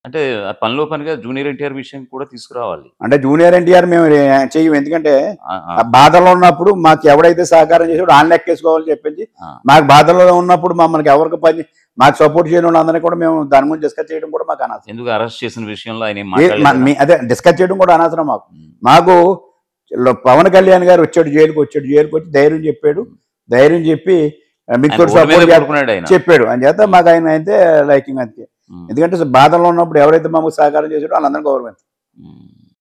అంటే ఆ పనిలో పనిగా జూనియర్ ఎన్టీఆర్ విషయం కూడా తీసుకురావాలి అంటే జూనియర్ ఎన్టీఆర్ మేము రే- చెయ్యం ఎందుకంటే ఆ, ఆ, ఆ బాధలో ఉన్నప్పుడు మాకు ఎవడైతే సహకారం చేసాడో ఆయన లెక్కేసుకోవాలని చెప్పించి ఆ. మాకు బాధలో ఉన్నప్పుడు మమ్మల్ని ఎవరికి పని మాకు సపోర్ట్ చేయని వాళ్ళందరినీ కూడా మేము దాని గురించి డిస్కస్ చేయడం కూడా మాకు అనవసరం ఎందుకు అరెస్ట్ చేసిన విషయంలో ఆయన ఏం ఏ- మా- మాట్లాడలేదా? మీ- అదే డిస్కస్ చేయడం కూడా అనవసరం మాకు ఉమ్, మాకు లో- పవన్ కళ్యాణ్ గారు వచ్చాడు జైలుకి వచ్చాడు జైలుకి వచ్చి ధైర్యం చెప్పాడు ధైర్యం చెప్పి ఆ, మీకు ఆయన కూడా ఊరి మీద సపోర్ట్ పడుకున్నాడు ఆయన చెప్పాడు అని చేత మాకు ఆయన అయితే లైకింగ్ అంతే ఉమ్, ఎందుకంటే బాధలో ఉన్నప్పుడు ఎవరైతే మాకు సహకారం చేసాడో వాళ్ళందరినీ గౌరవం ఉమ్.